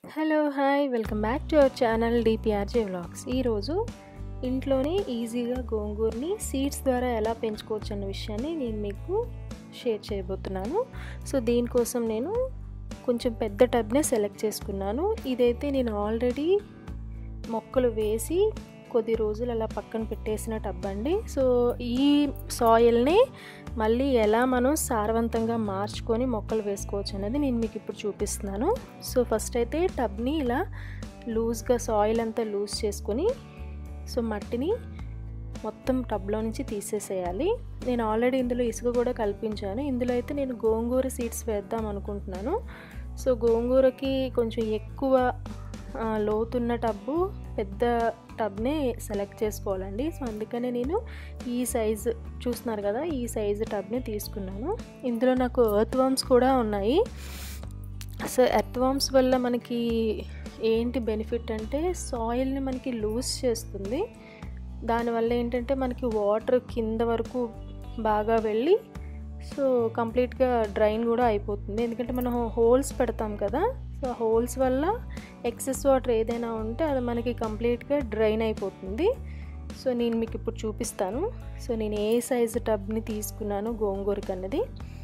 hello hi welcome back to our channel DPRJ vlogs ఈరోజు ఇంట్లోనే ఈజీగా గోంగూరని సీడ్స్ ద్వారా ఎలా పెంచుకోవచ్చు అన్న విషయాన్ని నేను మీకు షేర్ చేయబోతున్నాను సో దీనికోసం నేను కొంచెం పెద్ద టబ్నే సెలెక్ట్ చేసుకున్నాను ఇదైతే నేను ఆల్రెడీ మొక్కలు వేసి కొద్ది రోజులు అలా పక్కన పెట్టేసిన టబ్ అండి సో ఈ సాయిల్ని మళ్ళీ ఎలా మనం సారవంతంగా మార్చుకొని మొక్కలు వేసుకోవచ్చు అనేది నేను మీకు ఇప్పుడు చూపిస్తున్నాను సో ఫస్ట్ అయితే టబ్ని ఇలా లూజ్గా సాయిల్ అంతా లూజ్ చేసుకొని సో మట్టిని మొత్తం టబ్లో నుంచి తీసేసేయాలి నేను ఆల్రెడీ ఇందులో ఇసుక కూడా కల్పించాను ఇందులో అయితే నేను గోంగూర సీడ్స్ వేద్దాం అనుకుంటున్నాను సో గోంగూరకి కొంచెం ఎక్కువ లోతున్న టబ్బు పెద్ద టబ్నే సెలెక్ట్ చేసుకోవాలండి సో అందుకనే నేను ఈ సైజు చూస్తున్నారు కదా ఈ సైజు టబ్ని తీసుకున్నాను ఇందులో నాకు ఎర్త్ వామ్స్ కూడా ఉన్నాయి సో ఎర్త్ వామ్స్ వల్ల మనకి ఏంటి బెనిఫిట్ అంటే సాయిల్ని మనకి లూజ్ చేస్తుంది దానివల్ల ఏంటంటే మనకి వాటర్ కింద వరకు బాగా వెళ్ళి సో కంప్లీట్గా డ్రైన్ కూడా అయిపోతుంది ఎందుకంటే మనం హోల్స్ పెడతాం కదా సో హోల్స్ వల్ల ఎక్సెస్ వాటర్ ఏదైనా ఉంటే అది మనకి కంప్లీట్గా డ్రైన్ అయిపోతుంది సో నేను మీకు ఇప్పుడు చూపిస్తాను సో నేను ఏ సైజు టబ్ని తీసుకున్నాను గోంగూరకి అన్నది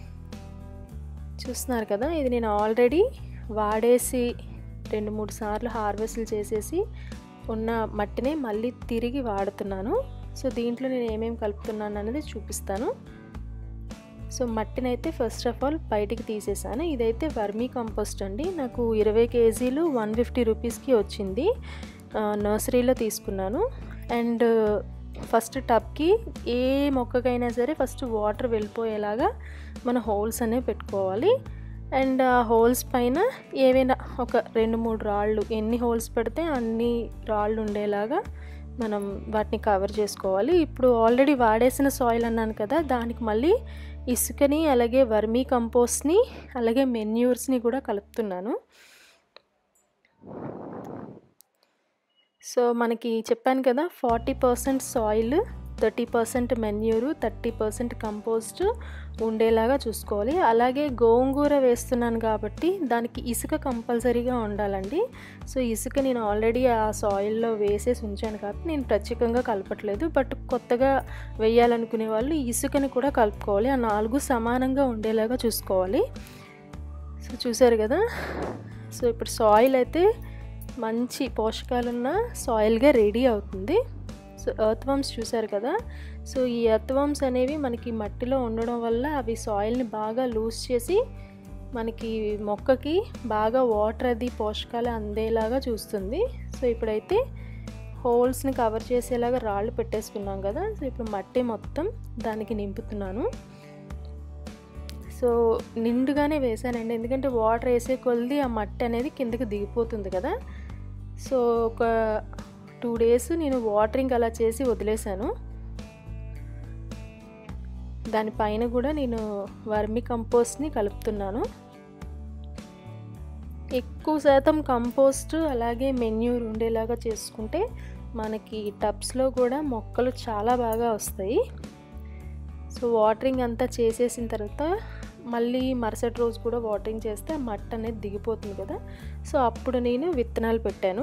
చూస్తున్నారు కదా ఇది నేను ఆల్రెడీ వాడేసి రెండు మూడు సార్లు హార్వెస్ట్లు చేసేసి ఉన్న మట్టిని మళ్ళీ తిరిగి వాడుతున్నాను సో దీంట్లో నేను ఏమేమి కలుపుతున్నాను అనేది చూపిస్తాను సో మట్టిని అయితే ఫస్ట్ ఆఫ్ ఆల్ బయటికి తీసేసాను ఇదైతే వర్మీ కంపోస్ట్ అండి నాకు ఇరవై కేజీలు వన్ ఫిఫ్టీ రూపీస్కి వచ్చింది నర్సరీలో తీసుకున్నాను అండ్ ఫస్ట్ టబ్కి ఏ మొక్కకైనా సరే ఫస్ట్ వాటర్ వెళ్ళిపోయేలాగా మన హోల్స్ అనేవి పెట్టుకోవాలి అండ్ ఆ హోల్స్ పైన ఏవైనా ఒక రెండు మూడు రాళ్ళు ఎన్ని హోల్స్ పెడితే అన్ని రాళ్ళు ఉండేలాగా మనం వాటిని కవర్ చేసుకోవాలి ఇప్పుడు ఆల్రెడీ వాడేసిన సాయిల్ అన్నాను కదా దానికి మళ్ళీ ఇసుకని అలాగే వర్మీ కంపోస్ట్ని అలాగే మెన్యూర్స్ని కూడా కలుపుతున్నాను సో మనకి చెప్పాను కదా forty percent soil thirty percent manure thirty percent compost ఉండేలాగా చూసుకోవాలి అలాగే గోంగూర వేస్తున్నాను కాబట్టి దానికి ఇసుక కంపల్సరీగా ఉండాలండి సో ఇసుక నేను ఆల్రెడీ ఆ సాయిల్లో వేసేసి ఉంచాను కాబట్టి నేను ప్రత్యేకంగా కలపట్లేదు బట్ కొత్తగా వేయాలనుకునే వాళ్ళు ఇసుకని కూడా కలుపుకోవాలి ఆ నాలుగు సమానంగా ఉండేలాగా చూసుకోవాలి సో చూసారు కదా సో ఇప్పుడు సాయిల్ అయితే మంచి పోషకాలున్న సాయిల్గా రెడీ అవుతుంది సో ఎర్త్ వమ్స్ చూసారు కదా సో ఈ ఎర్త్ వమ్స్ అనేవి మనకి మట్టిలో ఉండడం వల్ల అవి సాయిల్ని బాగా లూజ్ చేసి మనకి మొక్కకి బాగా వాటర్ అది పోషకాలు అందేలాగా చూస్తుంది సో ఇప్పుడైతే హోల్స్ని కవర్ చేసేలాగా రాళ్ళు పెట్టేసుకున్నాం కదా సో ఇప్పుడు మట్టి మొత్తం దానికి నింపుతున్నాను సో నిండుగానే వేసానండి ఎందుకంటే వాటర్ వేసే కొలిది ఆ మట్టి అనేది కిందకి దిగిపోతుంది కదా సో ఒక టూ డేస్ నేను వాటరింగ్ అలా చేసి వదిలేశాను దానిపైన కూడా నేను వర్మి కంపోస్ట్ని కలుపుతున్నాను ఎక్కువ శాతం కంపోస్ట్ అలాగే మెన్యూర్ ఉండేలాగా చేసుకుంటే మనకి టబ్స్లో కూడా మొక్కలు చాలా బాగా వస్తాయి సో వాటరింగ్ అంతా చేసేసిన తర్వాత మళ్ళీ మరుసటి రోజు కూడా వాటరింగ్ చేస్తే మట్టి అనేది దిగిపోతుంది కదా సో అప్పుడు నేను విత్తనాలు పెట్టాను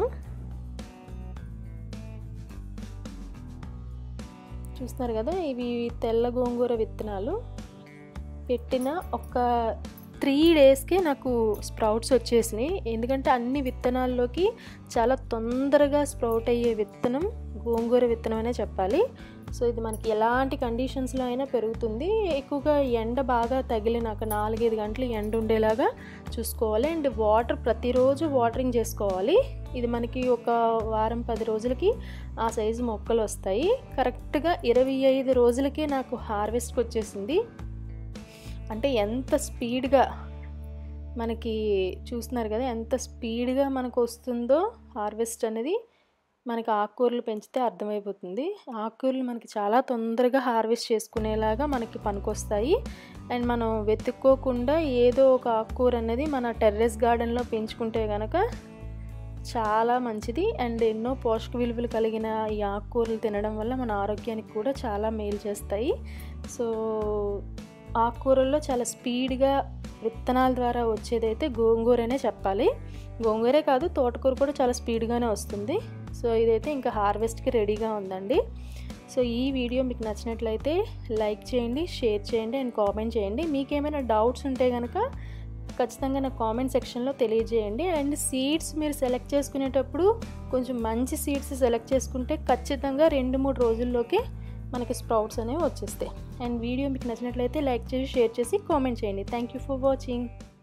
చూస్తున్నారు కదా ఇవి తెల్ల గోంగూర విత్తనాలు పెట్టిన ఒక త్రీ డేస్కే నాకు స్ప్రౌట్స్ వచ్చేసినాయి ఎందుకంటే అన్ని విత్తనాల్లోకి చాలా తొందరగా స్ప్రౌట్ అయ్యే విత్తనం గోంగూర విత్తనం అనే చెప్పాలి సో ఇది మనకి ఎలాంటి కండిషన్స్లో అయినా పెరుగుతుంది ఎక్కువగా ఎండ బాగా తగిలినాక నాలుగైదు గంటలు ఎండ ఉండేలాగా చూసుకోవాలి అండ్ వాటర్ ప్రతిరోజు వాటరింగ్ చేసుకోవాలి ఇది మనకి ఒక వారం పది రోజులకి ఆ సైజు మొక్కలు వస్తాయి కరెక్ట్గా ఇరవై ఐదు రోజులకే నాకు హార్వెస్ట్కి వచ్చేసింది అంటే ఎంత స్పీడ్గా మనకి చూస్తున్నారు కదా ఎంత స్పీడ్గా మనకు వస్తుందో హార్వెస్ట్ అనేది మనకి ఆకుకూరలు పెంచితే అర్థమైపోతుంది ఆకుకూరలు మనకి చాలా తొందరగా హార్వెస్ట్ చేసుకునేలాగా మనకి పనికొస్తాయి అండ్ మనం వెతుక్కోకుండా ఏదో ఒక ఆకుకూర అనేది మన టెర్రస్ గార్డెన్లో పెంచుకుంటే కనుక చాలా మంచిది అండ్ ఎన్నో పోషక విలువలు కలిగిన ఈ ఆకుకూరలు తినడం వల్ల మన ఆరోగ్యానికి కూడా చాలా మేలు చేస్తాయి సో ఆకుకూరల్లో చాలా స్పీడ్గా విత్తనాల ద్వారా వచ్చేదైతే గోంగూరనే చెప్పాలి గోంగూరే కాదు తోటకూర కూడా చాలా స్పీడ్గానే వస్తుంది సో ఇదైతే ఇంకా హార్వెస్ట్కి రెడీగా ఉందండి సో ఈ వీడియో మీకు నచ్చినట్లయితే లైక్ చేయండి షేర్ చేయండి అండ్ కామెంట్ చేయండి మీకు ఏమైనా డౌట్స్ ఉంటే కనుక ఖచ్చితంగా నా కామెంట్ సెక్షన్లో తెలియజేయండి అండ్ సీడ్స్ మీరు సెలెక్ట్ చేసుకునేటప్పుడు కొంచెం మంచి సీడ్స్ సెలెక్ట్ చేసుకుంటే ఖచ్చితంగా రెండు మూడు రోజుల్లోకి మనకి స్ప్రౌట్స్ అనేవి వచ్చేస్తాయి అండ్ వీడియో మీకు నచ్చినట్లయితే లైక్ చేసి షేర్ చేసి కామెంట్ చేయండి థ్యాంక్ యూ ఫర్ వాచింగ్